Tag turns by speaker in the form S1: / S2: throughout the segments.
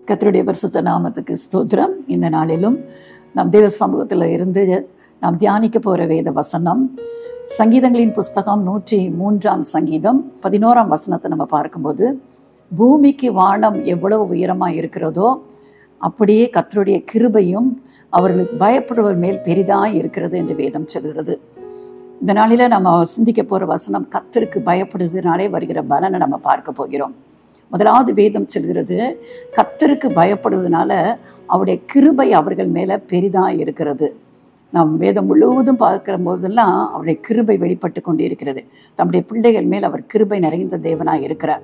S1: கர்த்தருடைய பரிசுத்த நாமத்துக்கு ஸ்தோத்திரம் இந்த நாளிலும் நம் தேவ சமூகத்தில் இருந்து நாம் தியானிக்க போகிற வேத வசனம் சங்கீதங்களின் புஸ்தகம் நூற்றி மூன்றாம் சங்கீதம் பதினோராம் வசனத்தை நம்ம பார்க்கும்போது பூமிக்கு வானம் எவ்வளவு உயரமாக இருக்கிறதோ அப்படியே கர்த்தருடைய கிருபையும் அவர்களுக்கு பயப்படுவர் மேல் பெரிதாக இருக்கிறது என்று வேதம் சொல்கிறது இந்த நாளில் நம்ம சிந்திக்க போகிற வசனம் கத்தருக்கு பயப்படுறதுனாலே வருகிற பலனை நம்ம பார்க்க போகிறோம் முதலாவது வேதம் சொல்கிறது கத்தருக்கு பயப்படுவதனால அவருடைய கிருபை அவர்கள் மேலே பெரிதாக இருக்கிறது நாம் வேதம் முழுவதும் பார்க்கிற போதெல்லாம் அவருடைய கிருபை வெளிப்பட்டு கொண்டு இருக்கிறது தம்முடைய பிள்ளைகள் மேல் அவர் கிருபை நிறைந்த தேவனாக இருக்கிறார்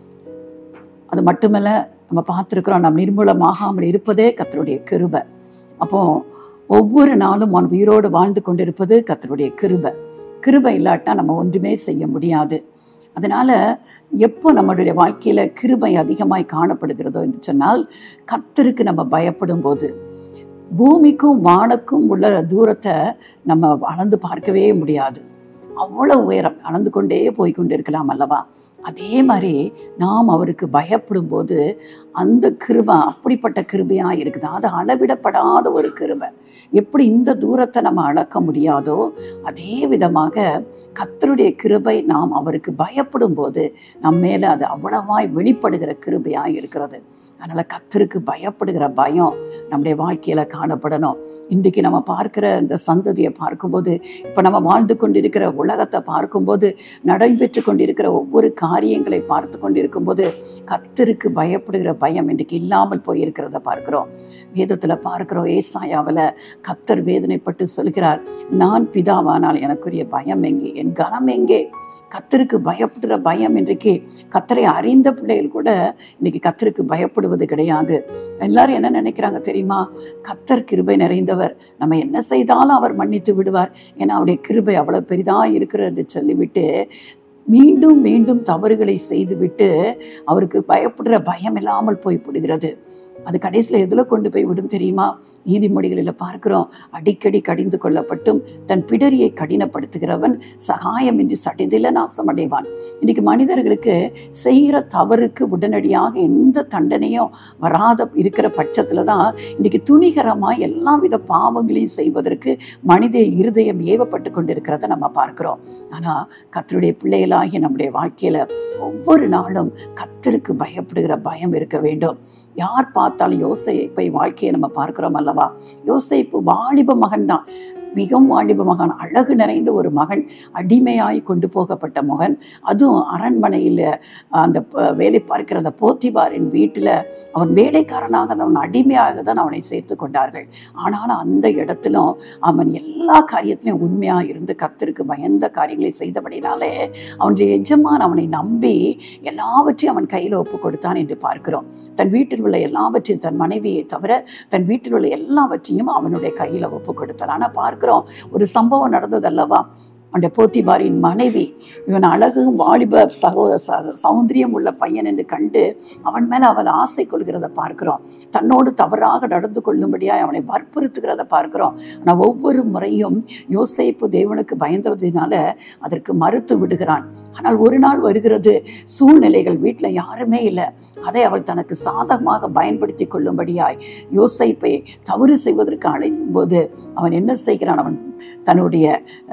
S1: அது மட்டுமல்ல நம்ம பார்த்துருக்குறோம் நம் நிர்மூலமாகாமல் இருப்பதே கத்தருடைய கிருபை அப்போ ஒவ்வொரு நாளும் அவன் உயிரோடு வாழ்ந்து கொண்டிருப்பது கத்தருடைய கிருபை கிருபை இல்லாட்டா நம்ம ஒன்றுமே செய்ய முடியாது அதனால எப்போ நம்மளுடைய வாழ்க்கையில கிருபை அதிகமாய் காணப்படுகிறதோ என்று சொன்னால் கத்தருக்கு நம்ம பயப்படும் போது பூமிக்கும் வானக்கும் உள்ள தூரத்தை நம்ம அளந்து பார்க்கவே முடியாது அவ்வளவு உயரம் அளந்து கொண்டே போய் கொண்டு இருக்கலாம் அல்லவா அதே மாதிரி நாம் அவருக்கு பயப்படும் போது அந்த கிருபை அப்படிப்பட்ட கிருபையா இருக்குது அது அளவிடப்படாத ஒரு கிருபை எப்படி இந்த தூரத்தை நம்ம அளக்க முடியாதோ அதே விதமாக கத்தருடைய கிருபை நாம் அவருக்கு பயப்படும் போது நம்ம மேலே அது அவ்வளவாய் வெளிப்படுகிற கிருபையாக இருக்கிறது அதனால் கத்தருக்கு பயப்படுகிற பயம் நம்முடைய வாழ்க்கையில் காணப்படணும் இன்றைக்கு நம்ம பார்க்கிற இந்த சந்ததியை பார்க்கும்போது இப்போ நம்ம வாழ்ந்து கொண்டிருக்கிற உலகத்தை பார்க்கும்போது நடைபெற்று கொண்டிருக்கிற ஒவ்வொரு காரியங்களை பார்த்து கொண்டிருக்கும்போது கத்தருக்கு பயப்படுகிற பயம் இன்றைக்கு இல்லாமல் போயிருக்கிறத பார்க்கிறோம் வேதத்தில் பார்க்கிறோம் ஏசாயாவில் கத்தர் வேதனைப்பட்டு சொல்கிறார் நான் பிதாவானால் எனக்குரிய பயம் எங்கே என் கனம் எங்கே கத்தருக்கு பயப்படுற பயம் இன்றைக்கு கத்தரை அறிந்த பிள்ளைகள் கூட இன்னைக்கு கத்தருக்கு பயப்படுவது கிடையாது எல்லாரும் என்ன நினைக்கிறாங்க தெரியுமா கத்தர் கிருபை நிறைந்தவர் நம்ம என்ன செய்தாலும் அவர் மன்னித்து விடுவார் ஏன்னா அவருடைய கிருபை அவ்வளோ பெரிதாக இருக்கிறது சொல்லிவிட்டு மீண்டும் மீண்டும் தவறுகளை செய்துவிட்டு அவருக்கு பயப்படுற பயம் இல்லாமல் போய் விடுகிறது அது கடைசியில் எதில் கொண்டு போய் விடும் தெரியுமா நீதிமொழிகளில் பார்க்கிறோம் அடிக்கடி கடிந்து கொள்ளப்பட்டும் தன் பிடரியை கடினப்படுத்துகிறவன் சகாயமின்றி சடிதில நாசமடைவான் இன்னைக்கு மனிதர்களுக்கு செய்கிற தவறுக்கு உடனடியாக எந்த தண்டனையும் வராத இருக்கிற பட்சத்தில் தான் இன்னைக்கு துணிகரமாக எல்லா வித பாவங்களையும் செய்வதற்கு மனித இருதயம் ஏவப்பட்டு கொண்டிருக்கிறத நம்ம பார்க்கிறோம் ஆனால் கத்தருடைய பிள்ளைகளாகி நம்முடைய வாழ்க்கையில் ஒவ்வொரு நாளும் கத்தருக்கு பயப்படுகிற பயம் இருக்க வேண்டும் யார் பார்த்தாலும் யோசைப்பை வாழ்க்கையை நம்ம பார்க்கிறோம் அல்லவா யோசைப்பு வாலிப மகன் தான் மிகவும் வாலிப மகன் அழகு நிறைந்த ஒரு மகன் அடிமையாய் கொண்டு போகப்பட்ட மகன் அதுவும் அரண்மனையில் அந்த வேலை பார்க்கிற அந்த போத்திபாரின் வீட்டில் அவன் வேலைக்காரனாக அவன் அடிமையாக தான் அவனை சேர்த்து கொண்டார்கள் ஆனாலும் அந்த இடத்திலும் அவன் எல்லா காரியத்திலையும் உண்மையாக இருந்து கத்திற்கு பயந்த காரியங்களை செய்தபடினாலே அவனுடைய எஜமான் அவனை நம்பி எல்லாவற்றையும் அவன் கையில் ஒப்பு கொடுத்தான் என்று பார்க்கிறோம் தன் வீட்டில் உள்ள எல்லாவற்றையும் தன் மனைவியை தவிர தன் வீட்டில் உள்ள எல்லாவற்றையும் அவனுடைய கையில் ஒப்பு கொடுத்தான் ஆனால் பார்க்கிறோம் ஒரு சம்பவம் நடந்தது அல்லவா அந்த போத்திபாரின் மனைவி இவன் அழகு வாலிப சகோ சௌந்தரியம் உள்ள பையன் என்று கண்டு அவன் மேலே அவன் ஆசை கொள்கிறத பார்க்கிறோம் தன்னோடு தவறாக நடந்து கொள்ளும்படியாக அவனை வற்புறுத்துகிறத பார்க்கிறோம் ஆனால் ஒவ்வொரு முறையும் யோசைப்பு தேவனுக்கு பயந்ததினால அதற்கு மறுத்து விடுகிறான் ஆனால் ஒரு நாள் வருகிறது சூழ்நிலைகள் வீட்டில் யாருமே இல்லை அதை அவள் தனக்கு சாதகமாக பயன்படுத்தி கொள்ளும்படியாய் யோசைப்பை தவறு செய்வதற்கு அழைக்கும் போது அவன் என்ன செய்கிறான் அவன் தன்னுடைய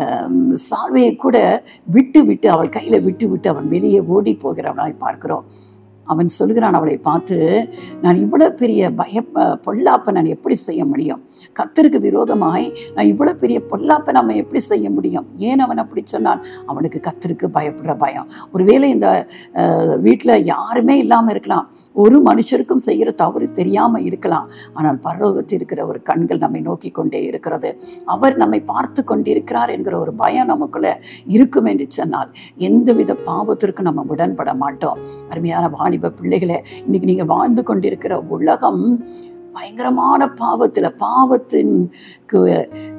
S1: சால்வையை கூட விட்டு விட்டு அவள் கையில் விட்டு விட்டு அவன் வெளியே ஓடி போகிறவனாய் பார்க்கிறோம் அவன் சொல்கிறான் அவளை பார்த்து நான் இவ்வளோ பெரிய பய பொல்லாப்பை நான் எப்படி செய்ய முடியும் கத்தருக்கு விரோதமாய் நான் இவ்வளோ பெரிய பொல்லாப்பை நம்ம எப்படி செய்ய முடியும் ஏன் அவன் அப்படி சொன்னான் அவனுக்கு கத்தருக்கு பயப்படுற பயம் ஒருவேளை இந்த வீட்டில் யாருமே இல்லாமல் இருக்கலாம் ஒரு மனுஷருக்கும் செய்கிற தவறு தெரியாமல் இருக்கலாம் ஆனால் பரலோகத்தில் இருக்கிற ஒரு கண்கள் நம்மை நோக்கி கொண்டே இருக்கிறது அவர் நம்மை பார்த்து கொண்டிருக்கிறார் என்கிற ஒரு பயம் நமக்குள்ள இருக்கும் என்று சொன்னால் எந்தவித பாவத்திற்கும் நம்ம உடன்பட மாட்டோம் அருமையான வாலிப பிள்ளைகளை இன்னைக்கு நீங்கள் வாழ்ந்து கொண்டிருக்கிற உலகம் பயங்கரமான பாவத்தில் பாவத்தின்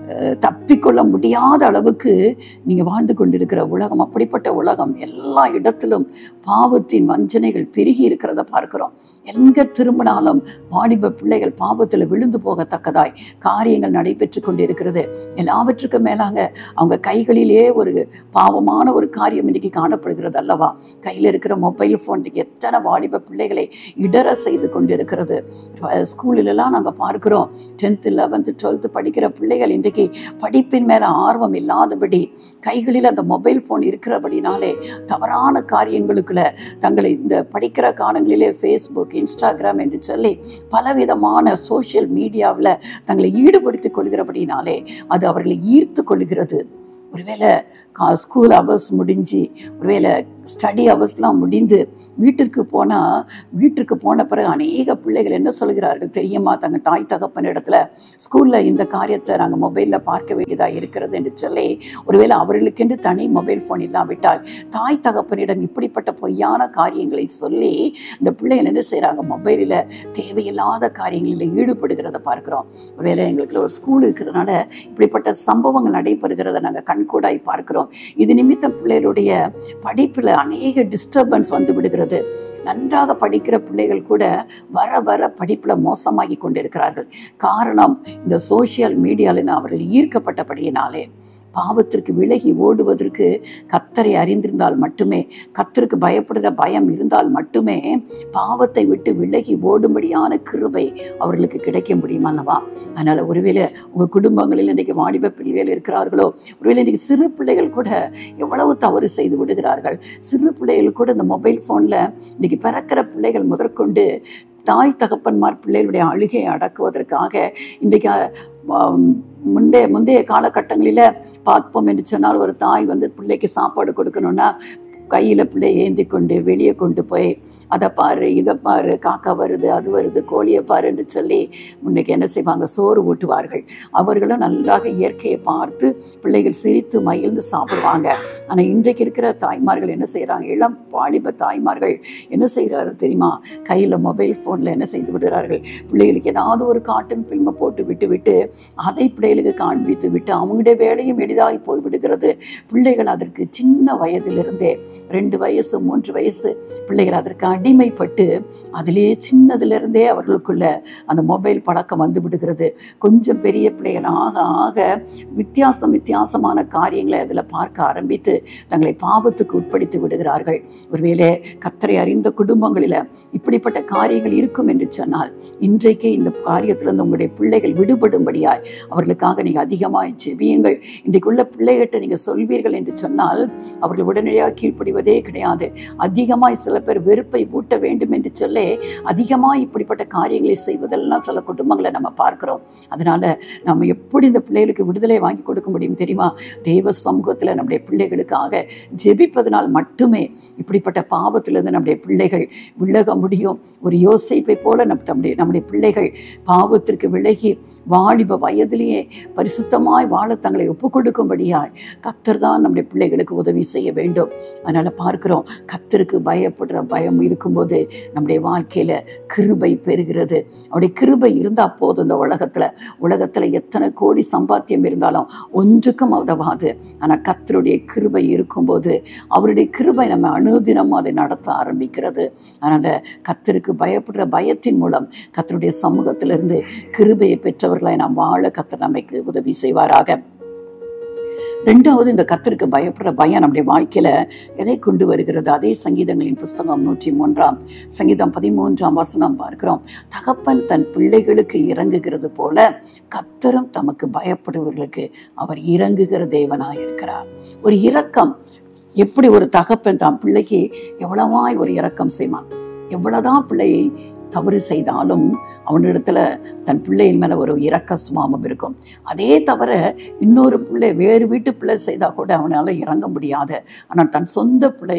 S1: அஹ், தப்பிக்கொள்ள முடியாத அளவுக்கு நீங்கள் வாழ்ந்து கொண்டிருக்கிற உலகம் அப்படிப்பட்ட உலகம் எல்லா இடத்திலும் பாவத்தின் வஞ்சனைகள் பெருகி இருக்கிறத பார்க்கிறோம் எங்கே திரும்பினாலும் வாலிப பிள்ளைகள் பாவத்தில் விழுந்து போகத்தக்கதாய் காரியங்கள் நடைபெற்று கொண்டிருக்கிறது எல்லாவற்றுக்கும் மேலாக அவங்க கைகளிலே ஒரு பாவமான ஒரு காரியம் இன்னைக்கு காணப்படுகிறது அல்லவா கையில் இருக்கிற மொபைல் ஃபோன் இன்னைக்கு எத்தனை வாலிப பிள்ளைகளை இடர செய்து கொண்டிருக்கிறது அஹ் ஸ்கூலிலெல்லாம் நாங்கள் பார்க்கிறோம் டென்த்து லெவன்த்து டுவெல்த்து படிக்கிற பிள்ளைகள் இன்றைக்கு படிப்பின் மேலே ஆர்வம் இல்லாதபடி கைகளில் அந்த மொபைல் ஃபோன் இருக்கிறபடினாலே தவறான காரியங்களுக்குள்ள தங்களை இந்த படிக்கிற காலங்களிலே ஃபேஸ்புக் இன்ஸ்டாகிராம் என்று சொல்லி பலவிதமான சோஷியல் மீடியாவில் தங்களை ஈடுபடுத்திக் கொள்கிறபடினாலே அது அவர்களை ஈர்த்து கொள்கிறது ஒருவேளை கா ஸ்கூல் ஹவர்ஸ் முடிஞ்சு ஒருவேளை ஸ்டடி ஹவர்ஸ்லாம் முடிந்து வீட்டிற்கு போனால் வீட்டிற்கு போன பிறகு அநேக பிள்ளைகள் என்ன சொல்கிறார்கள் தெரியுமா தங்கள் தாய் தகப்பன் இடத்துல ஸ்கூலில் இந்த காரியத்தை நாங்கள் மொபைலில் பார்க்க வேண்டியதாக இருக்கிறது என்று சொல்லி ஒருவேளை அவர்களுக்கென்று தனி மொபைல் ஃபோன் இல்லாவிட்டால் தாய் தகப்பனிடம் இப்படிப்பட்ட பொய்யான காரியங்களை சொல்லி இந்த பிள்ளைகள் என்ன செய்கிறாங்க மொபைலில் தேவையில்லாத காரியங்களில் ஈடுபடுகிறத பார்க்குறோம் ஒருவேளை எங்களுக்கு ஒரு ஸ்கூல் இருக்கிறதுனால இப்படிப்பட்ட சம்பவங்கள் நடைபெறுகிறத நாங்கள் கண்கூடாய் பார்க்கிறோம் இது நிமித்தம் பிள்ளைகளுடைய படிப்பில் அநேக டிஸ்டர்பன்ஸ் வந்து விடுகிறது நன்றாக படிக்கிற பிள்ளைகள் கூட வர வர படிப்பில் மோசமாகி கொண்டிருக்கிறார்கள் காரணம் இந்த சோஷியல் மீடியாவில் அவர்கள் ஈர்க்கப்பட்டபடியினாலே பாவத்திற்கு விலகி ஓடுவதற்கு கத்தரை அறிந்திருந்தால் மட்டுமே கத்தருக்கு பயப்படுகிற பயம் இருந்தால் மட்டுமே பாவத்தை விட்டு விலகி ஓடும்படியான கிருபை அவர்களுக்கு கிடைக்க முடியும் அல்லவா அதனால் ஒருவேளை உங்கள் குடும்பங்களில் இன்றைக்கு வாலிப பிள்ளைகள் இருக்கிறார்களோ ஒருவேளை இன்றைக்கி சிறு பிள்ளைகள் கூட எவ்வளவு தவறு செய்து விடுகிறார்கள் சிறு பிள்ளைகள் கூட இந்த மொபைல் ஃபோனில் இன்றைக்கி பிறக்கிற பிள்ளைகள் முதற்கொண்டு தாய் தகப்பன்மார் பிள்ளைகளுடைய அழுகையை அடக்குவதற்காக இன்றைக்கு ஆம், முந்தைய முந்தைய காலகட்டங்களில் பார்ப்போம் என்று சொன்னால் ஒரு தாய் வந்து பிள்ளைக்கு சாப்பாடு கொடுக்கணும்னா கையில் பிள்ளையை ஏந்தி கொண்டு வெளியே கொண்டு போய் அதை பாரு இதை பாரு காக்கா வருது அது வருது கோழியை பாருன்னு சொல்லி முன்னைக்கு என்ன செய்வாங்க சோறு ஊட்டுவார்கள் அவர்களும் நன்றாக இயற்கையை பார்த்து பிள்ளைகள் சிரித்து மகிழ்ந்து சாப்பிடுவாங்க ஆனால் இன்றைக்கு இருக்கிற தாய்மார்கள் என்ன செய்கிறாங்க இளம் வாலிப தாய்மார்கள் என்ன செய்கிறார்கள் தெரியுமா கையில் மொபைல் ஃபோனில் என்ன செய்து விடுகிறார்கள் பிள்ளைகளுக்கு ஏதாவது ஒரு காட்டன் ஃபில்மை போட்டு விட்டு விட்டு அதை பிள்ளைகளுக்கு காண்பித்து விட்டு அவங்களுடைய வேலையும் எளிதாகி போய் விடுகிறது பிள்ளைகள் அதற்கு சின்ன வயதிலிருந்தே ரெண்டு வயசு மூன்று வயசு பிள்ளைகள் அதற்கு அடிமைப்பட்டு அதிலே சின்னதிலிருந்தே அவர்களுக்குள்ள அந்த மொபைல் பழக்கம் வந்து விடுகிறது கொஞ்சம் பெரிய பிள்ளைகள் ஆக ஆக வித்தியாசம் வித்தியாசமான காரியங்களை அதில் பார்க்க ஆரம்பித்து தங்களை பாவத்துக்கு உட்படுத்தி விடுகிறார்கள் ஒருவேளை கத்தரை அறிந்த குடும்பங்களில் இப்படிப்பட்ட காரியங்கள் இருக்கும் என்று சொன்னால் இன்றைக்கே இந்த காரியத்திலிருந்து உங்களுடைய பிள்ளைகள் விடுபடும்படியாய் அவர்களுக்காக நீங்கள் அதிகமாக ஜெபியுங்கள் இன்றைக்குள்ள பிள்ளைகிட்ட நீங்கள் சொல்வீர்கள் என்று சொன்னால் அவர்கள் உடனடியாக கீழ்ப்படிவதே கிடையாது அதிகமாய் சில பேர் வெறுப்பை ஊட்ட வேண்டும் என்று சொல்லி அதிகமாக இப்படிப்பட்ட காரியங்களை செய்வதெல்லாம் சில குடும்பங்களை நம்ம பார்க்கிறோம் அதனால நம்ம எப்படி இந்த பிள்ளைகளுக்கு விடுதலை வாங்கி கொடுக்க முடியும் தெரியுமா தெய்வ சமூகத்தில் நம்முடைய பிள்ளைகளுக்காக ஜெபிப்பதனால் மட்டுமே இப்படிப்பட்ட பாவத்திலிருந்து நம்முடைய பிள்ளைகள் விலக முடியும் ஒரு யோசிப்பை போல நம் நம்முடைய நம்முடைய பிள்ளைகள் பாவத்திற்கு விலகி வாலிப வயதிலேயே பரிசுத்தமாய் வாழ தங்களை ஒப்புக் கொடுக்கும்படியாய் கத்தர் தான் நம்முடைய பிள்ளைகளுக்கு உதவி செய்ய வேண்டும் அதனால் பார்க்கிறோம் கத்தருக்கு பயப்படுற பயம் இருக்கும்போது நம்முடைய வாழ்க்கையில் கிருபை பெறுகிறது அவருடைய கிருபை இருந்தால் போதும் இந்த உலகத்தில் உலகத்தில் எத்தனை கோடி சம்பாத்தியம் இருந்தாலும் ஒன்றுக்கும் உதவாது ஆனால் கத்தருடைய கிருபை இருக்கும்போது அவருடைய கிருபை நம்ம அனுதினமும் அதை நடத்த ஆரம்பிக்கிறது அதனால் கத்தருக்கு பயப்படுற பயத்தின் மூலம் கத்தருடைய சமூகத்திலிருந்து கிருபையை பெற்றவர்களை நாம் வாழ கத்தர் நமக்கு உதவி செய்வாராக ரெண்டாவது இந்த கத்தருக்கு பயப்படுற பயம் நம்முடைய வாழ்க்கையில எதை கொண்டு வருகிறது அதே சங்கீதங்களின் புஸ்தகம் நூற்றி மூன்றாம் சங்கீதம் பதிமூன்றாம் வசனம் பார்க்கிறோம் தகப்பன் தன் பிள்ளைகளுக்கு இறங்குகிறது போல கத்தரும் தமக்கு பயப்படுவர்களுக்கு அவர் இறங்குகிற தேவனாய் இருக்கிறார் ஒரு இரக்கம் எப்படி ஒரு தகப்பன் தான் பிள்ளைக்கு எவ்வளவாய் ஒரு இரக்கம் செய்வான் எவ்வளவுதான் பிள்ளையை தவறு செய்தாலும் அவனிடத்துல தன் பிள்ளையின் மேலே ஒரு இரக்க சுபாவம் இருக்கும் அதே தவிர இன்னொரு பிள்ளை வேறு வீட்டு பிள்ளை செய்தால் கூட அவனால் இறங்க முடியாது ஆனால் தன் சொந்த பிள்ளையை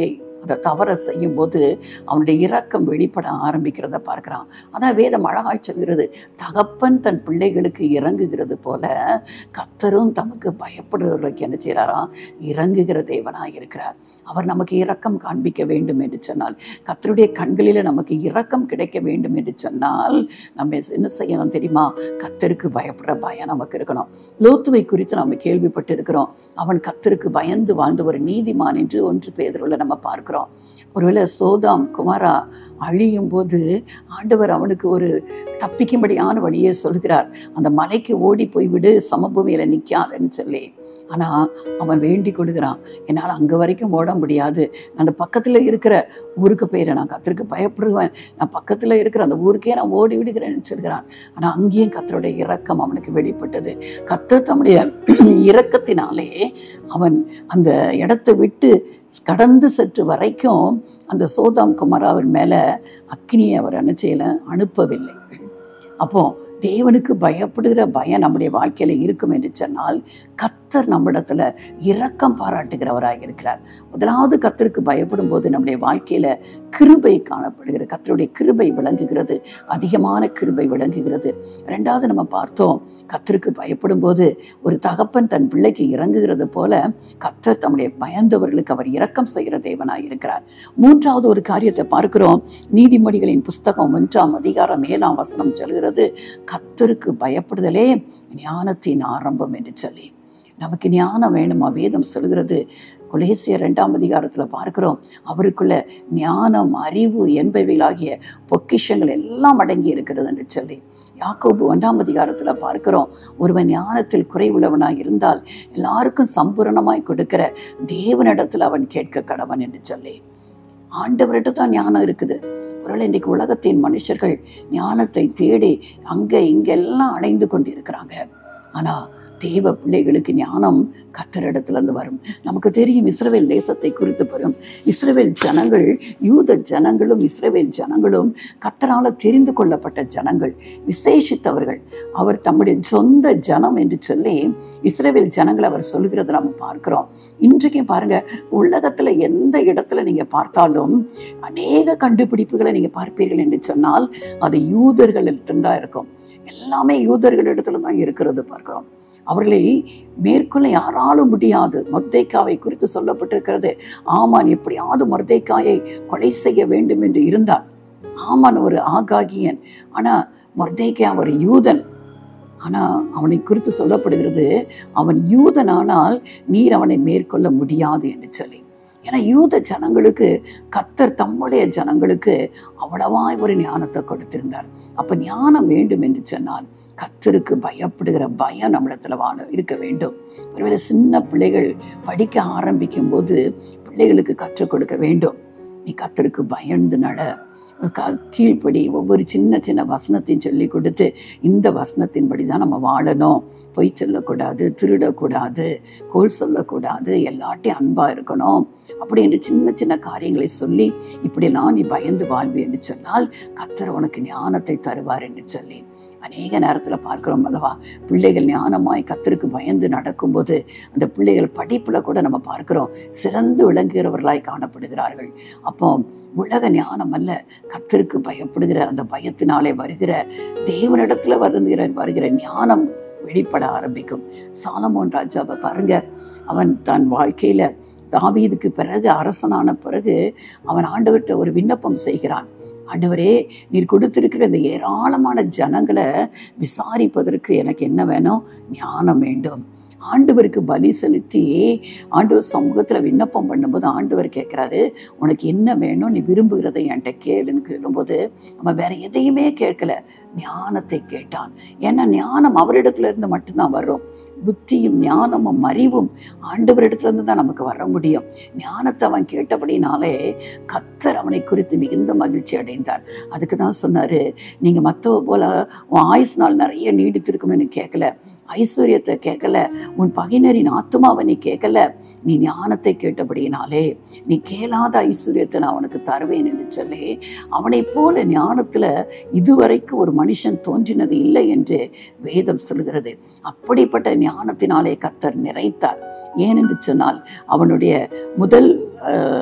S1: அந்த தவறை செய்யும்போது அவனுடைய இரக்கம் வெளிப்பட ஆரம்பிக்கிறத பார்க்கிறான் அதான் வேதம் அழகாய் சொல்கிறது தகப்பன் தன் பிள்ளைகளுக்கு இறங்குகிறது போல கத்தரும் தமக்கு பயப்படுறவர்களுக்கு என்ன செய்கிறாராம் இறங்குகிற தேவனாக இருக்கிறார் அவர் நமக்கு இரக்கம் காண்பிக்க வேண்டும் என்று சொன்னால் கத்தருடைய கண்களில் நமக்கு இரக்கம் கிடைக்க வேண்டும் என்று சொன்னால் நம்ம என்ன செய்யணும் தெரியுமா கத்தருக்கு பயப்படுற பயம் நமக்கு இருக்கணும் லோத்துவை குறித்து நம்ம கேள்விப்பட்டு இருக்கிறோம் அவன் கத்தருக்கு பயந்து வாழ்ந்த ஒரு நீதிமான் என்று ஒன்று பேதருள்ள நம்ம பார்க்கிறோம் ஒருவேளை சோதாம் குமாரா அழியும் போது ஆண்டவர் அவனுக்கு ஒரு தப்பிக்கும்படியான வழியை சொல்கிறார் அந்த மலைக்கு ஓடி போய் விடு சமபூமியில் நிற்காதுன்னு சொல்லி ஆனால் அவன் வேண்டி கொடுக்குறான் என்னால் அங்கே வரைக்கும் ஓட முடியாது அந்த பக்கத்தில் இருக்கிற ஊருக்கு போயிடுறேன் நான் கத்தருக்கு பயப்படுவேன் நான் பக்கத்தில் இருக்கிற அந்த ஊருக்கே நான் ஓடி விடுகிறேன்னு சொல்கிறான் ஆனால் அங்கேயும் கத்தருடைய இரக்கம் அவனுக்கு வெளிப்பட்டது கத்தர் தம்முடைய இரக்கத்தினாலே அவன் அந்த இடத்தை விட்டு கடந்து சற்று வரைக்கும் அந்த சோதாம் குமாராவின் மேலே அக்னியை அவர் என்ன செய்யலை அனுப்பவில்லை அப்போ தேவனுக்கு பயப்படுகிற பயம் நம்முடைய வாழ்க்கையில் இருக்கும் என்று சொன்னால் கத்தர் நம்மிடத்துல இரக்கம் பாராட்டுகிறவராக இருக்கிறார் முதலாவது கத்தருக்கு பயப்படும் போது நம்முடைய வாழ்க்கையில கிருபை காணப்படுகிறது கத்தருடைய கிருபை விளங்குகிறது அதிகமான கிருபை விளங்குகிறது ரெண்டாவது நம்ம பார்த்தோம் கத்தருக்கு பயப்படும் போது ஒரு தகப்பன் தன் பிள்ளைக்கு இறங்குகிறது போல கத்தர் தம்முடைய பயந்தவர்களுக்கு அவர் இரக்கம் செய்கிற தேவனாக இருக்கிறார் மூன்றாவது ஒரு காரியத்தை பார்க்கிறோம் நீதிமொழிகளின் புஸ்தகம் ஒன்றாம் அதிகாரம் ஏழாம் வசனம் சொல்கிறது கத்தருக்கு பயப்படுதலே ஞானத்தின் ஆரம்பம் என்று சொல்லி நமக்கு ஞானம் வேணுமா வேதம் சொல்கிறது கொலேசிய ரெண்டாம் அதிகாரத்தில் பார்க்கிறோம் அவருக்குள்ள ஞானம் அறிவு என்பவைகளாகிய பொக்கிஷங்கள் எல்லாம் அடங்கி இருக்கிறது என்று சொல்லி யாக்கோபு ஒன்றாம் அதிகாரத்தில் பார்க்கிறோம் ஒருவன் ஞானத்தில் குறைவுள்ளவனாக இருந்தால் எல்லாருக்கும் சம்பூரணமாய் கொடுக்கிற தேவனிடத்தில் அவன் கேட்க கடவன் என்று சொல்லி ஆண்டவர்கிட்ட தான் ஞானம் இருக்குது ஒருவேளை இன்றைக்கு உலகத்தின் மனுஷர்கள் ஞானத்தை தேடி அங்கே இங்கெல்லாம் அடைந்து கொண்டு இருக்கிறாங்க ஆனால் தேவ பிள்ளைகளுக்கு ஞானம் கத்தரிடத்துலேருந்து வரும் நமக்கு தெரியும் இஸ்ரவேல் தேசத்தை குறித்து பெறும் இஸ்ரவேல் ஜனங்கள் யூத ஜனங்களும் இஸ்ரவேல் ஜனங்களும் கத்தரால் தெரிந்து கொள்ளப்பட்ட ஜனங்கள் விசேஷித்தவர்கள் அவர் தம்முடைய சொந்த ஜனம் என்று சொல்லி இஸ்ரவேல் ஜனங்களை அவர் சொல்கிறத நம்ம பார்க்கிறோம் இன்றைக்கும் பாருங்க உலகத்தில் எந்த இடத்துல நீங்கள் பார்த்தாலும் அநேக கண்டுபிடிப்புகளை நீங்கள் பார்ப்பீர்கள் என்று சொன்னால் அது யூதர்களிடத்தில் தான் இருக்கும் எல்லாமே யூதர்களிடத்துல தான் இருக்கிறது பார்க்கிறோம் அவர்களை மேற்கொள்ள யாராலும் முடியாது மொர்தைக்காவை குறித்து சொல்லப்பட்டிருக்கிறது ஆமான் எப்படியாவது மொர்தைக்காயை கொலை செய்ய வேண்டும் என்று இருந்தான் ஆமான் ஒரு ஆகாகியன் ஆனால் மொர்தைக்கா ஒரு யூதன் ஆனால் அவனை குறித்து சொல்லப்படுகிறது அவன் யூதனானால் நீர் அவனை மேற்கொள்ள முடியாது என்று சொல்லி ஏன்னா யூத ஜனங்களுக்கு கத்தர் தம்முடைய ஜனங்களுக்கு அவ்வளவாய் ஒரு ஞானத்தை கொடுத்திருந்தார் அப்போ ஞானம் வேண்டும் என்று சொன்னால் கத்தருக்கு பயப்படுகிற பயம் நம்மிடத்துல வாழ இருக்க வேண்டும் ஒருவேளை சின்ன பிள்ளைகள் படிக்க ஆரம்பிக்கும் போது பிள்ளைகளுக்கு கற்றுக் கொடுக்க வேண்டும் நீ கத்தருக்கு பயந்து நட கீழ்ப்படி ஒவ்வொரு சின்ன சின்ன வசனத்தையும் சொல்லி கொடுத்து இந்த வசனத்தின்படி தான் நம்ம வாழணும் பொய் சொல்லக்கூடாது திருடக்கூடாது கோல் சொல்லக்கூடாது எல்லாட்டையும் அன்பாக இருக்கணும் அப்படி என்று சின்ன சின்ன காரியங்களை சொல்லி இப்படியெல்லாம் நீ பயந்து வாழ்வி என்று சொன்னால் கத்தர் உனக்கு ஞானத்தை தருவார் என்று சொல்லி அநேக நேரத்தில் பார்க்குறோம் அல்லவா பிள்ளைகள் ஞானமாய் கத்தருக்கு பயந்து நடக்கும்போது அந்த பிள்ளைகள் படிப்பில் கூட நம்ம பார்க்குறோம் சிறந்து விளங்குகிறவர்களாய் காணப்படுகிறார்கள் அப்போ உலக ஞானம் அல்ல கத்தருக்கு பயப்படுகிற அந்த பயத்தினாலே வருகிற தேவனிடத்துல வருகிற வருகிற ஞானம் வெளிப்பட ஆரம்பிக்கும் சாலமோன் ராஜாவை பாருங்க அவன் தன் வாழ்க்கையில தாவீதுக்கு பிறகு அரசனான பிறகு அவன் ஆண்டவர்கிட்ட ஒரு விண்ணப்பம் செய்கிறான் ஆண்டவரே நீர் கொடுத்திருக்கிற இந்த ஏராளமான ஜனங்களை விசாரிப்பதற்கு எனக்கு என்ன வேணும் ஞானம் வேண்டும் ஆண்டவருக்கு பலி செலுத்தி ஆண்டவர் சமூகத்தில் விண்ணப்பம் பண்ணும்போது ஆண்டவர் கேட்குறாரு உனக்கு என்ன வேணும் நீ விரும்புகிறதை என்கிட்ட கேளுன்னு கேளும்போது நம்ம வேற எதையுமே கேட்கல ஞானத்தை கேட்டான் ஏன்னா ஞானம் அவரிடத்துல இருந்து மட்டும்தான் வரும் புத்தியும் ஞானமும் அறிவும் ஆண்டவரிடத்துல இருந்து தான் நமக்கு வர முடியும் ஞானத்தை அவன் கேட்டபடினாலே கத்தர் அவனை குறித்து மிகுந்த மகிழ்ச்சி அடைந்தார் அதுக்கு தான் சொன்னார் நீங்கள் மற்றவ போல உன் ஆயுஸ் நாள் நிறைய நீடித்திருக்கணும்னு கேட்கல ஐஸ்வர்யத்தை கேட்கல உன் பகையினரின் ஆத்மாவை நீ கேட்கல நீ ஞானத்தை கேட்டபடியினாலே நீ கேளாத ஐஸ்வர்யத்தை நான் உனக்கு தருவேன் என்று சொல்லி அவனை போல ஞானத்தில் இதுவரைக்கும் ஒரு மனுஷன் தோன்றினது இல்லை என்று வேதம் சொல்கிறது அப்படிப்பட்ட ஞானத்தினாலே கத்தர் நிறைத்தார் ஏனென்று சொன்னால் அவனுடைய முதல்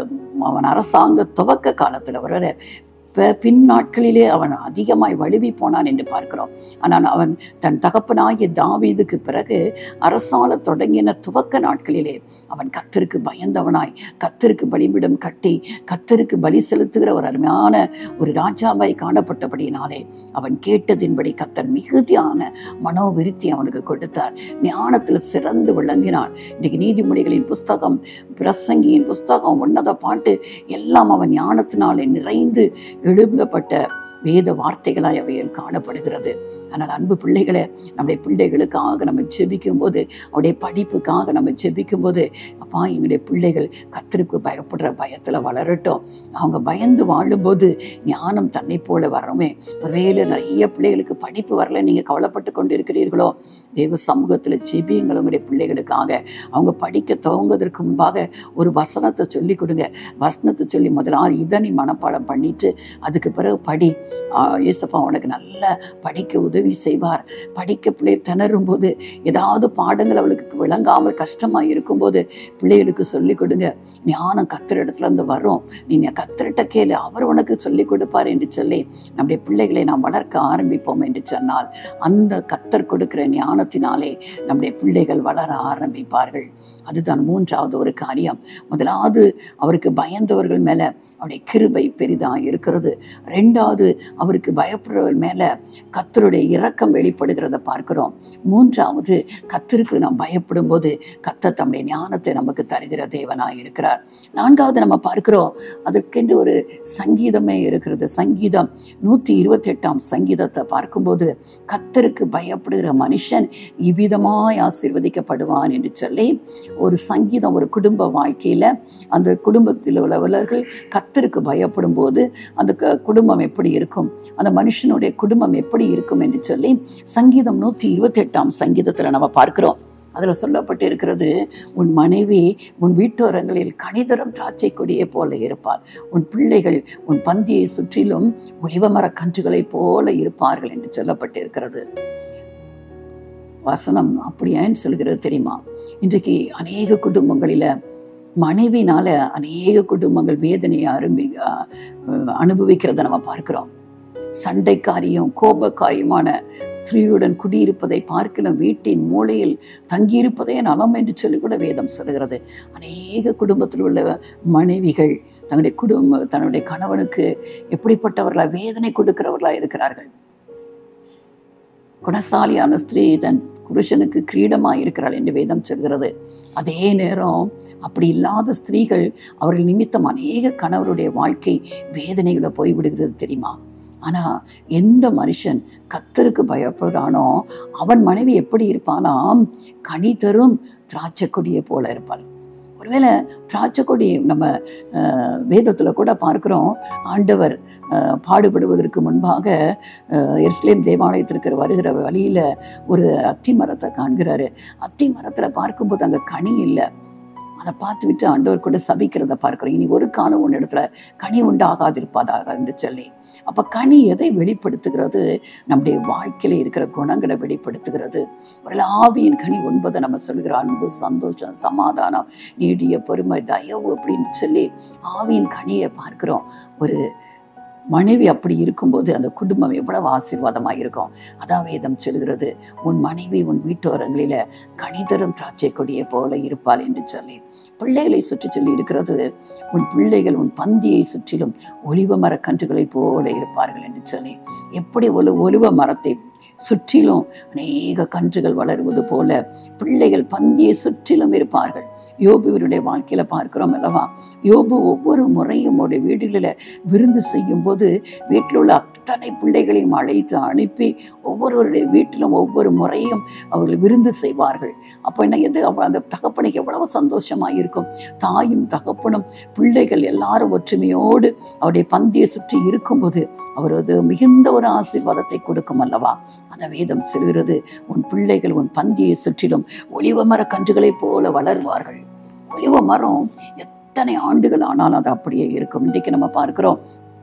S1: அவன் அரசாங்க துவக்க காலத்தில் ஒரு ப- பின் நாட்களிலே அவன் அதிகமாய் வழுவி போனான் என்று பார்க்கிறோம் ஆனால் அவன் தன் தகப்பனாகிய தாவீதுக்கு பிறகு அரசால தொடங்கின துவக்க நாட்களிலே அவன் கத்தருக்கு பயந்தவனாய் கத்தருக்கு பலிபிடம் கட்டி கத்தருக்கு பலி செலுத்துகிற ஒரு அருமையான ஒரு ராஜாவாய் காணப்பட்டபடியினாலே அவன் கேட்டதின்படி கத்தர் மிகுதியான மனோவிருத்தி அவனுக்கு கொடுத்தார் ஞானத்தில் சிறந்து விளங்கினான் இன்னைக்கு நீதிமொழிகளின் புஸ்தகம் பிரசங்கியின் புஸ்தகம் உன்னத பாட்டு எல்லாம் அவன் ஞானத்தினாலே நிறைந்து எழுதப்பட்ட வேத வார்த்தைகளாய் அவையில் காணப்படுகிறது ஆனால் அன்பு பிள்ளைகளை நம்முடைய பிள்ளைகளுக்காக நம்ம ஜெபிக்கும் போது அவருடைய படிப்புக்காக நம்ம ஜெபிக்கும் போது அப்பா எங்களுடைய பிள்ளைகள் கத்தருக்கு பயப்படுற பயத்தில் வளரட்டும் அவங்க பயந்து வாழும்போது ஞானம் தன்னை போல வரணுமே ஒருவேளை நிறைய பிள்ளைகளுக்கு படிப்பு வரல நீங்கள் கவலைப்பட்டு கொண்டு இருக்கிறீர்களோ தெய்வ சமூகத்தில் ஜெபியுங்கள் உங்களுடைய பிள்ளைகளுக்காக அவங்க படிக்க துவங்குவதற்கு முன்பாக ஒரு வசனத்தை சொல்லி கொடுங்க வசனத்தை சொல்லி முதல்ல இதை நீ மனப்பாடம் பண்ணிட்டு அதுக்கு பிறகு படி ஆ, இயேசப்பா உனக்கு நல்லா படிக்க உதவி செய்வார் படிக்க பிள்ளை திணறும் போது ஏதாவது பாடங்கள் அவளுக்கு விளங்காமல் கஷ்டமாக இருக்கும்போது பிள்ளைகளுக்கு சொல்லிக் கொடுங்க ஞானம் கத்திர இடத்துல இருந்து வரும் நீ கத்திரிட்ட கேளு அவர் உனக்கு சொல்லிக் கொடுப்பார் என்று சொல்லி நம்முடைய பிள்ளைகளை நாம் வளர்க்க ஆரம்பிப்போம் என்று சொன்னால் அந்த கத்தர் கொடுக்கிற ஞானத்தினாலே நம்முடைய பிள்ளைகள் வளர ஆரம்பிப்பார்கள் அதுதான் மூன்றாவது ஒரு காரியம் முதலாவது அவருக்கு பயந்தவர்கள் மேலே அவருடைய கிருபை பெரிதாக இருக்கிறது ரெண்டாவது அவருக்கு பயப்படுறவர் மேலே கத்தருடைய இரக்கம் வெளிப்படுகிறத பார்க்கிறோம் மூன்றாவது கத்தருக்கு நாம் பயப்படும் போது கத்தர் தம்முடைய ஞானத்தை நமக்கு தருகிற தேவனாய் இருக்கிறார் நான்காவது நம்ம பார்க்கிறோம் அதற்கென்று ஒரு சங்கீதமே இருக்கிறது சங்கீதம் நூற்றி இருபத்தெட்டாம் சங்கீதத்தை பார்க்கும்போது கத்தருக்கு பயப்படுகிற மனுஷன் இவ்விதமாய் ஆசீர்வதிக்கப்படுவான் என்று சொல்லி ஒரு சங்கீதம் ஒரு குடும்ப வாழ்க்கையில் அந்த குடும்பத்தில் உள்ளவர்கள் கத்தருக்கு பயப்படும் போது அந்த க- குடும்பம் எப்படி இருக்கும் அந்த மனுஷனுடைய குடும்பம் எப்படி இருக்கும் என்று சொல்லி சங்கீதம் நூற்றி இருபத்தெட்டாம் சங்கீதத்தில் நம்ம பார்க்கிறோம் அதில் சொல்லப்பட்டு இருக்கிறது உன் மனைவி உன் வீட்டோரங்களில் கனிதரும் திராட்சை கொடியை போல இருப்பார் உன் பிள்ளைகள் உன் பந்தியை சுற்றிலும் ஒலிவமரக் கன்றுகளைப் போல இருப்பார்கள் என்று சொல்லப்பட்டு இருக்கிறது வசனம் அப்படி ஏன் சொல்கிறது தெரியுமா இன்றைக்கு அநேக குடும்பங்களில் மனைவினால அநேக குடும்பங்கள் வேதனையை அரும்பி அஹ், அனுபவிக்கிறத நம்ம பார்க்கிறோம் சண்டைக்காரியும் கோபக்காரியுமான ஸ்திரீயுடன் குடியிருப்பதை பார்க்கலாம் வீட்டின் மூலையில் தங்கியிருப்பதே நலம் என்று சொல்லி கூட வேதம் சொல்கிறது அநேக குடும்பத்தில் உள்ள மனைவிகள் தன்னுடைய குடும்ப தன்னுடைய கணவனுக்கு எப்படிப்பட்டவர்களா வேதனை கொடுக்கிறவர்களா இருக்கிறார்கள் குணசாலியான ஸ்திரீ தன் புருஷனுக்கு கிரீடமாக இருக்கிறாள் என்று வேதம் சொல்கிறது அதே நேரம் அப்படி இல்லாத ஸ்திரீகள் அவர்கள் நிமித்தம் அநேக கணவருடைய வாழ்க்கை வேதனைகளை போய்விடுகிறது தெரியுமா ஆனால் எந்த மனுஷன் கத்தருக்கு பயப்படுறானோ அவன் மனைவி எப்படி இருப்பானாம் கனி தரும் திராட்சை கொடியை போல இருப்பாள் ஒருவேளை திராட்சை கொடி நம்ம வேதத்தில் கூட பார்க்குறோம் ஆண்டவர் அஹ், பாடுபடுவதற்கு முன்பாக அஹ், எருசலேம் தேவாலயத்திற்கு வருகிற வழியில் ஒரு அத்தி மரத்தை காண்கிறாரு அத்தி மரத்தில் பார்க்கும்போது அங்கே கனி இல்லை அதை பார்த்து விட்டு ஆண்டவர் கூட சபிக்கிறத பார்க்கிறோம் இனி ஒரு காலம் உன் இடத்துல கனி உண்டாகாதிருப்பதாக என்று சொல்லி அப்போ கனி எதை வெளிப்படுத்துகிறது நம்முடைய வாழ்க்கையில இருக்கிற குணங்களை வெளிப்படுத்துகிறது ஒரு ஆவியின் கனி ஒன்பதை நம்ம சொல்கிறோம் அன்பு சந்தோஷம் சமாதானம் நீடிய பொறுமை தயவு அப்படின்னு சொல்லி ஆவியின் கனியை பார்க்கிறோம் ஒரு மனைவி அப்படி இருக்கும்போது அந்த குடும்பம் எவ்வளவு ஆசீர்வாதமாக இருக்கும் அதான் வேதம் சொல்கிறது உன் மனைவி உன் வீட்டோரங்களில கனிதரும் திராட்சை கொடியை போல இருப்பாள் என்று சொல்லி பிள்ளைகளை சுற்றி சொல்லி இருக்கிறது உன் பிள்ளைகள் உன் பந்தியை சுற்றிலும் ஒலிவ மரக் கன்றுகளைப் போல இருப்பார்கள் என்று சொல்லி எப்படி ஒரு ஒலிவ மரத்தை சுற்றிலும் அநேக கன்றுகள் வளருவது போல பிள்ளைகள் பந்தியை சுற்றிலும் இருப்பார்கள் யோபுவினுடைய வாழ்க்கையில பார்க்கிறோம் அல்லவா யோபு ஒவ்வொரு முறையும் அவருடைய வீடுகளில் விருந்து செய்யும் போது வீட்டில் உள்ள அத்தனை பிள்ளைகளையும் அழைத்து அனுப்பி ஒவ்வொருவருடைய வீட்டிலும் ஒவ்வொரு முறையும் அவர்கள் விருந்து செய்வார்கள் அப்போ என்ன எது அவ- அந்த தகப்பனுக்கு எவ்வளவு சந்தோஷமா இருக்கும் தாயும் தகப்பனும் பிள்ளைகள் எல்லாரும் ஒற்றுமையோடு அவருடைய பந்தியை சுற்றி இருக்கும்போது அவர் அது மிகுந்த ஒரு ஆசீர்வாதத்தை கொடுக்கும் அல்லவா அந்த வேதம் சொல்கிறது உன் பிள்ளைகள் உன் பந்தியை சுற்றிலும் ஒளிவ மர கன்றுகளைப் போல வளருவார்கள் ஒளிவ மரம் எத்தனை ஆண்டுகள் ஆனாலும் அது அப்படியே இருக்கும் இன்றைக்கு நம்ம பார்க்கிறோம்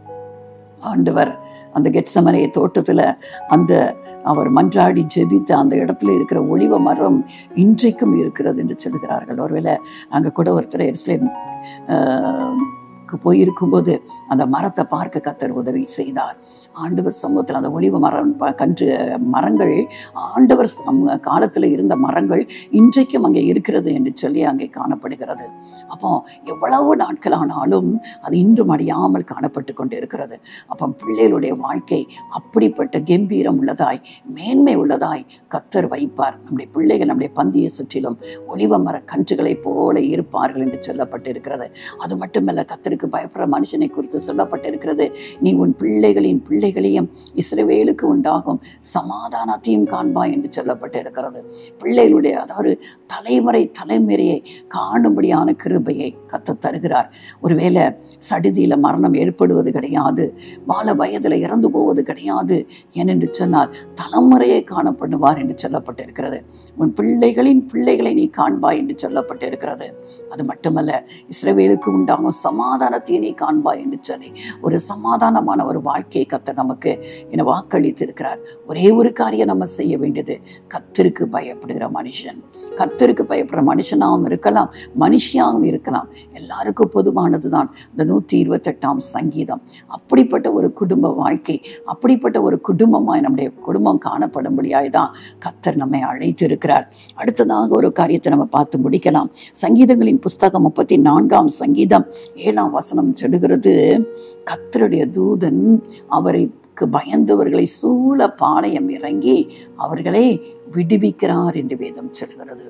S1: ஆண்டவர் அந்த கெட்சமனைய தோட்டத்தில் அந்த அவர் மன்றாடி ஜெபித்த அந்த இடத்துல இருக்கிற ஒளிவ மரம் இன்றைக்கும் இருக்கிறது என்று சொல்கிறார்கள் ஒருவேளை அங்கே கூட ஒருத்தர் எருசலேம் ஆஹ், போயிருக்கும்போது அந்த மரத்தை பார்க்க கத்தர் உதவி செய்தார் ஆண்டவர் சமூகத்தில் அந்த ஒளிவு மரம் ப- கன்று மரங்கள் ஆண்டவர் சம- காலத்தில் இருந்த மரங்கள் இன்றைக்கும் அங்கே இருக்கிறது என்று சொல்லி அங்கே காணப்படுகிறது அப்போ எவ்வளவு நாட்கள் ஆனாலும் அது இன்றும் அடியாமல் காணப்பட்டு கொண்டு இருக்கிறது அப்போ பிள்ளைகளுடைய வாழ்க்கை அப்படிப்பட்ட கம்பீரம் உள்ளதாய் மேன்மை உள்ளதாய் கத்தர் வைப்பார் நம்முடைய பிள்ளைகள் நம்முடைய பந்தியை சுற்றிலும் ஒளிவ மர கன்றுகளைப் போல இருப்பார்கள் என்று சொல்லப்பட்டிருக்கிறது அது மட்டுமல்ல கத்தருக்கு பயப்படுற மனுஷனை குறித்து சொல்லப்பட்டிருக்கிறது நீ உன் பிள்ளைகளின் பிள்ளைகளையும் இஸ்ரவேலுக்கு உண்டாகும் சமாதானத்தையும் காண்பாய் என்று சொல்லப்பட்டிருக்கிறது பிள்ளைகளுடைய அதாவது தலைமுறை தலைமுறையை காணும்படியான கிருபையை கத்த தருகிறார் ஒருவேளை சடிதியில மரணம் ஏற்படுவது கிடையாது வாழ வயதில் இறந்து போவது கிடையாது ஏனென்று சொன்னால் தலைமுறையை காணப்படுவார் என்று சொல்லப்பட்டிருக்கிறது உன் பிள்ளைகளின் பிள்ளைகளை நீ காண்பாய் என்று சொல்லப்பட்டிருக்கிறது அது மட்டுமல்ல இஸ்ரவேலுக்கு உண்டாகும் சமாதானத்தை நீ காண்பாய் என்று சொல்லி ஒரு சமாதானமான ஒரு வாழ்க்கையை கத்தர் நமக்கு என வாக்களித்திருக்கிறார் ஒரே ஒரு காரியம் நம்ம செய்ய வேண்டியது கத்தருக்கு பயப்படுகிற மனுஷன் கத்தருக்கு பயப்படுற மனுஷனாகவும் இருக்கலாம் மனுஷியாகவும் இருக்கலாம் எல்லாருக்கும் பொதுவானது தான் இந்த நூற்றி இருபத்தெட்டாம் சங்கீதம் அப்படிப்பட்ட ஒரு குடும்ப வாழ்க்கை அப்படிப்பட்ட ஒரு குடும்பமாய் நம்முடைய குடும்பம் காணப்படும்படியாய் தான் கத்தர் நம்மை அழைத்திருக்கிறார் அடுத்ததாக ஒரு காரியத்தை நம்ம பார்த்து முடிக்கலாம் சங்கீதங்களின் புஸ்தகம் முப்பத்தி நான்காம் சங்கீதம் ஏழாம் வசனம் சொல்லுகிறது கத்தருடைய தூதன் அவருக்கு பயந்தவர்களை சூழ பாளையம் இறங்கி அவர்களை விடுவிக்கிறார் என்று வேதம் சொல்கிறது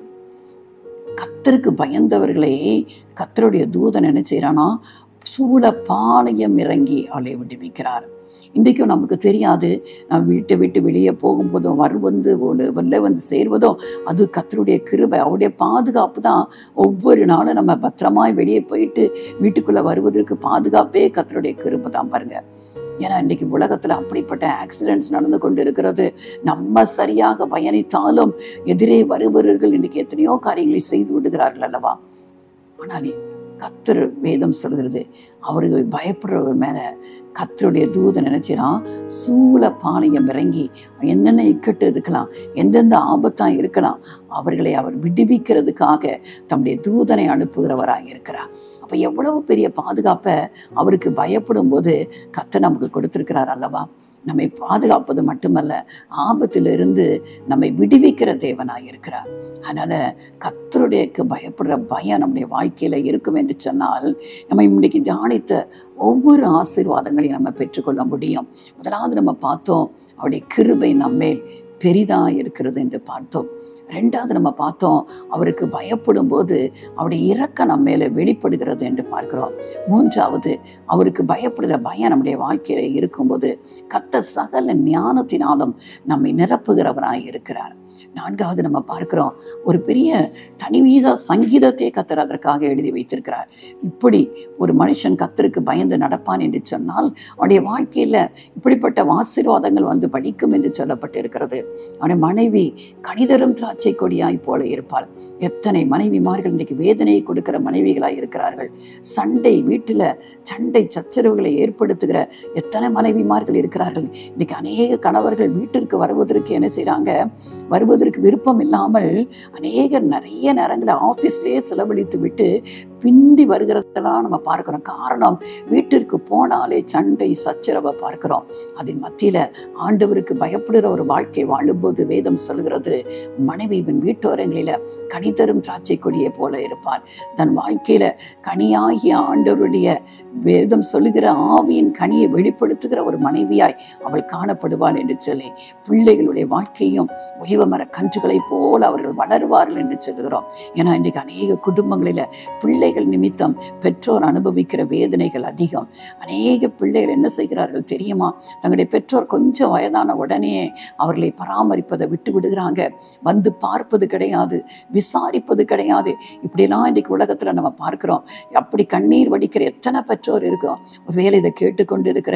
S1: கத்தருக்கு பயந்தவர்களை கத்தருடைய தூதன் என்ன செய்யறானா சூழ பாளையம் இறங்கி அவளை விடுவிக்கிறார் இன்றைக்கும் நமக்கு தெரியாது நாம் வீட்டை விட்டு வெளியே போகும்போதும் வருவந்து ஒரு வெளில வந்து சேர்வதும் அது கத்தருடைய கிருபை அவருடைய பாதுகாப்பு தான் ஒவ்வொரு நாளும் நம்ம பத்திரமாய் வெளியே போயிட்டு வீட்டுக்குள்ளே வருவதற்கு பாதுகாப்பே கத்தருடைய கிருபை தான் பாருங்க ஏன்னா இன்னைக்கு உலகத்தில் அப்படிப்பட்ட ஆக்சிடென்ட்ஸ் நடந்து கொண்டு இருக்கிறது நம்ம சரியாக பயணித்தாலும் எதிரே வருபவர்கள் இன்னைக்கு எத்தனையோ காரியங்களை செய்து விடுகிறார்கள் அல்லவா ஆனால் கத்தர் வேதம் சொல்கிறது அவர்கள் பயப்படுறவர் மேல கத்தருடைய தூதன் நினைச்சிடான் சூழ பாளையம் இறங்கி என்னென்ன இக்கட்டு இருக்கலாம் எந்தெந்த ஆபத்தா இருக்கலாம் அவர்களை அவர் விடுவிக்கிறதுக்காக தம்முடைய தூதனை அனுப்புகிறவராக இருக்கிறார் அப்ப எவ்வளவு பெரிய பாதுகாப்பை அவருக்கு பயப்படும் போது கத்த நமக்கு கொடுத்திருக்கிறார் அல்லவா நம்மை பாதுகாப்பது மட்டுமல்ல ஆபத்திலிருந்து நம்மை விடுவிக்கிற தேவனாய் இருக்கிறார் அதனால கத்தருடைய பயப்படுற பயம் நம்முடைய வாழ்க்கையில இருக்கும் என்று சொன்னால் நம்ம இன்னைக்கு தியானித்த ஒவ்வொரு ஆசீர்வாதங்களையும் நம்ம பெற்றுக்கொள்ள முடியும் முதலாவது நம்ம பார்த்தோம் அவருடைய கிருபை நம்மேல் பெரிதா இருக்கிறது என்று பார்த்தோம் ரெண்டாவது நம்ம பார்த்தோம் அவருக்கு பயப்படும் போது அவருடைய இரக்க நம்ம மேலே வெளிப்படுகிறது என்று பார்க்கிறோம் மூன்றாவது அவருக்கு பயப்படுகிற பயம் நம்முடைய வாழ்க்கையில இருக்கும்போது கத்த சகல ஞானத்தினாலும் நம்மை நிரப்புகிறவராய் இருக்கிறார் நான்காவது நம்ம பார்க்கிறோம் ஒரு பெரிய தனிவீத சங்கீதத்தை கத்தர் அதற்காக எழுதி வைத்திருக்கிறார் இப்படி ஒரு மனுஷன் கத்தருக்கு பயந்து நடப்பான் என்று சொன்னால் அவனுடைய வாழ்க்கையில இப்படிப்பட்ட ஆசீர்வாதங்கள் வந்து படிக்கும் என்று சொல்லப்பட்டிருக்கிறது அவனுடைய மனைவி கணிதரும் திராட்சை கொடியாய் போல இருப்பாள் எத்தனை மனைவிமார்கள் இன்னைக்கு வேதனையை கொடுக்கிற மனைவிகளாய் இருக்கிறார்கள் சண்டை வீட்டில் சண்டை சச்சரவுகளை ஏற்படுத்துகிற எத்தனை மனைவிமார்கள் இருக்கிறார்கள் இன்னைக்கு அநேக கணவர்கள் வீட்டிற்கு வருவதற்கு என்ன செய்றாங்க வருவதற்கு விருப்பம் இல்லாமல் அநேகர் நிறைய நேரங்களை ஆஃபீஸ்லேயே செலவழித்து விட்டு பிந்தி வருகிறதெல்லாம் நம்ம பார்க்கிறோம் காரணம் வீட்டிற்கு போனாலே சண்டை சச்சரவை பார்க்கிறோம் அதன் மத்தியில ஆண்டவருக்கு பயப்படுகிற ஒரு வாழ்க்கை வாழும்போது வேதம் சொல்கிறது மனைவி இவன் வீட்டோரங்களில கனி தரும் திராட்சை கொடியை போல இருப்பாள் தன் வாழ்க்கையில கனியாகிய ஆண்டவருடைய வேதம் சொல்லுகிற ஆவியின் கனியை வெளிப்படுத்துகிற ஒரு மனைவியாய் அவள் காணப்படுவாள் என்று சொல்லி பிள்ளைகளுடைய வாழ்க்கையும் ஒளிவமர கன்றுகளைப் போல அவர்கள் வளருவார்கள் என்று சொல்லுகிறோம் ஏன்னா இன்றைக்கு அநேக குடும்பங்களில பிள்ளைகள் நிமித்தம் பெற்றோர் அனுபவிக்கிற வேதனைகள் அதிகம் அநேக பிள்ளைகள் என்ன செய்கிறார்கள் தெரியுமா தங்களுடைய பெற்றோர் கொஞ்சம் வயதான உடனே அவர்களை பராமரிப்பதை விட்டு விடுகிறாங்க வந்து பார்ப்பது கிடையாது விசாரிப்பது கிடையாது இப்படியெல்லாம் இன்றைக்கு உலகத்தில் நம்ம பார்க்கிறோம் அப்படி கண்ணீர் வடிக்கிற எத்தனை பெற்றோர் இருக்கும் ஒருவேளை இதை கேட்டுக்கொண்டு இருக்கிற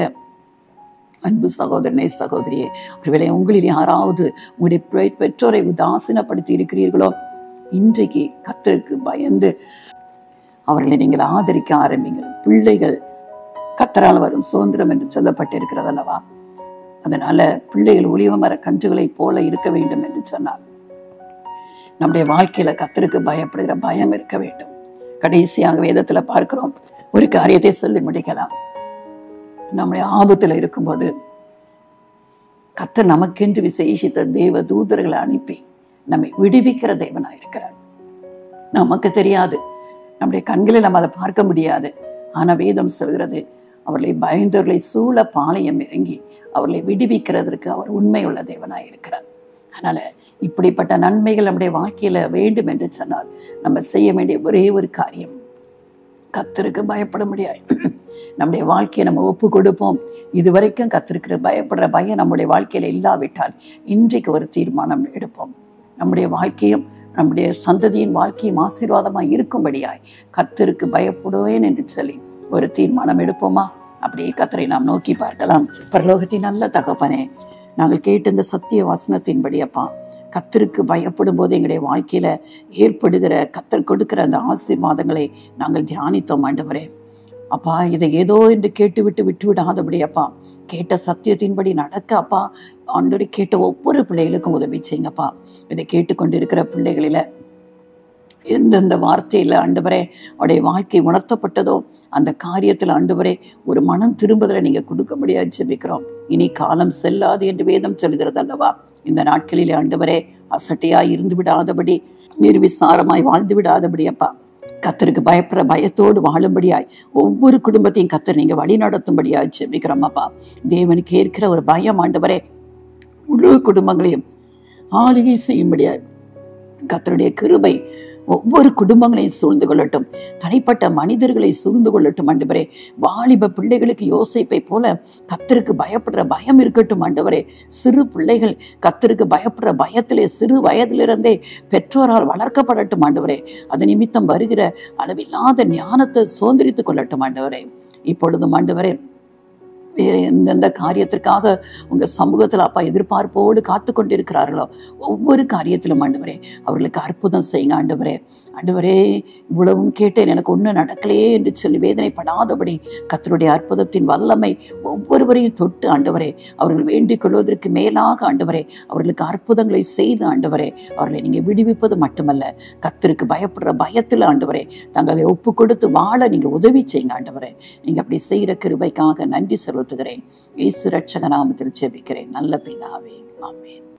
S1: அன்பு சகோதரனே சகோதரியே ஒருவேளை உங்களில் யாராவது உங்களுடைய பெ- பெற்றோரை உதாசீனப்படுத்தி இருக்கிறீர்களோ இன்றைக்கு கத்தருக்கு பயந்து அவர்களை நீங்கள் ஆதரிக்க ஆரம்பிங்கள் பிள்ளைகள் கத்தரால் வரும் சுதந்திரம் என்று சொல்லப்பட்டிருக்கிறது அல்லவா அதனால பிள்ளைகள் ஒளிவ மர கன்றுகளைப் போல இருக்க வேண்டும் என்று சொன்னார் நம்முடைய வாழ்க்கையில கத்தருக்கு பயப்படுகிற பயம் இருக்க வேண்டும் கடைசியாக வேதத்துல பார்க்கிறோம் ஒரு காரியத்தை சொல்லி முடிக்கலாம் நம்முடைய ஆபத்துல இருக்கும்போது கர்த்தர் நமக்கென்று விசேஷித்த தேவ தூதர்களை அனுப்பி நம்மை விடுவிக்கிற தேவனா இருக்கிறார் நமக்கு தெரியாது நம்முடைய கண்களில் நம்ம அதை பார்க்க முடியாது ஆனா வேதம் சொல்கிறது அவர்களை பயந்தவர்களை சூழ பாளையம் இறங்கி அவர்களை விடுவிக்கிறதற்கு அவர் உண்மையுள்ள தேவனாய் இருக்கிறார் அதனால இப்படிப்பட்ட நன்மைகள் நம்முடைய வாழ்க்கையில வேண்டும் என்று சொன்னால் நம்ம செய்ய வேண்டிய ஒரே ஒரு காரியம் கத்தருக்கு பயப்பட முடியாது நம்முடைய வாழ்க்கையை நம்ம ஒப்பு கொடுப்போம் இதுவரைக்கும் கத்திருக்கிற பயப்படுற பயம் நம்முடைய வாழ்க்கையில இல்லாவிட்டால் இன்றைக்கு ஒரு தீர்மானம் எடுப்போம் நம்முடைய வாழ்க்கையும் நம்முடைய சந்ததியின் வாழ்க்கையும் ஆசீர்வாதமாய் இருக்கும்படியாய் கத்தருக்கு பயப்படுவேன் என்று சொல்லி ஒரு தீர்மானம் எடுப்போமா அப்படியே கத்தரை நாம் நோக்கி பார்க்கலாம் பரலோகத்தின் நல்ல தகப்பனே நாங்கள் கேட்ட இந்த சத்திய வசனத்தின்படி அப்பா கத்தருக்கு பயப்படும் போது எங்களுடைய வாழ்க்கையில ஏற்படுகிற கத்தர் கொடுக்கிற அந்த ஆசீர்வாதங்களை நாங்கள் தியானித்தோம் ஆண்டவரே அப்பா இதை ஏதோ என்று கேட்டுவிட்டு விட்டு விடாதபடி அப்பா கேட்ட சத்தியத்தின்படி நடக்க அப்பா ஆண்டவரை கேட்ட ஒவ்வொரு பிள்ளைகளுக்கும் உதவி செய்யுங்கப்பா இதை கேட்டுக்கொண்டிருக்கிற பிள்ளைகளில எந்தெந்த வார்த்தையில் ஆண்டவரே அவருடைய வாழ்க்கை உணர்த்தப்பட்டதோ அந்த காரியத்தில் ஆண்டவரே ஒரு மனம் திரும்புதலை நீங்கள் கொடுக்க முடியாது ஜெபிக்கிறோம் இனி காலம் செல்லாது என்று வேதம் சொல்கிறது அல்லவா இந்த நாட்களிலே ஆண்டவரே அசட்டையாய் இருந்து விடாதபடி நிர்விசாரமாய் வாழ்ந்து விடாதபடி அப்பா கத்தருக்கு பயப்படுற பயத்தோடு வாழும்படியாய் ஒவ்வொரு குடும்பத்தையும் கத்தர் நீங்க வழி நடத்தும்படியாய் ஜெபிக்கிறோம் அப்பா தேவனுக்கு ஏற்கிற ஒரு பயம் ஆண்டவரே முழு குடும்பங்களையும் ஆளுகை செய்யும்படியாய் கத்தருடைய கிருபை ஒவ்வொரு குடும்பங்களையும் சூழ்ந்து கொள்ளட்டும் தனிப்பட்ட மனிதர்களை சூழ்ந்து கொள்ளட்டும் ஆண்டவரே வாலிப பிள்ளைகளுக்கு யோசிப்பை போல கத்தருக்கு பயப்படுற பயம் இருக்கட்டும் ஆண்டவரே சிறு பிள்ளைகள் கத்தருக்கு பயப்படுற பயத்திலே சிறு வயதிலிருந்தே பெற்றோரால் வளர்க்கப்படட்டும் ஆண்டவரே அது நிமித்தம் வருகிற அளவில்லாத ஞானத்தை சுதந்திரித்துக் கொள்ளட்டும் ஆண்டவரே இப்பொழுதும் ஆண்டவரே வேறு எந்தெந்த காரியத்திற்காக உங்க சமூகத்தில் அப்பா எதிர்பார்ப்போடு காத்து கொண்டிருக்கிறார்களோ ஒவ்வொரு காரியத்திலும் ஆண்டவரே அவர்களுக்கு அற்புதம் செய்யுங்க ஆண்டவரே ஆண்டவரே இவ்வளவும் கேட்டேன் எனக்கு ஒன்றும் நடக்கலையே என்று சொல்லி வேதனைப்படாதபடி கத்தருடைய அற்புதத்தின் வல்லமை ஒவ்வொருவரையும் தொட்டு ஆண்டவரே அவர்கள் வேண்டிக் கொள்வதற்கு மேலாக ஆண்டவரே அவர்களுக்கு அற்புதங்களை செய்து ஆண்டவரே அவர்களை நீங்க விடுவிப்பது மட்டுமல்ல கத்தருக்கு பயப்படுற பயத்தில் ஆண்டவரே தங்களை ஒப்பு கொடுத்து வாழ நீங்க உதவி செய்யுங்க ஆண்டவரே நீங்க அப்படி செய்கிற கிருபைக்காக நன்றி செலுத்துகிறேன் இயேசு ரட்சக நாமத்தில் ஜெபிக்கிறேன் நல்ல பிதாவே ஆமென்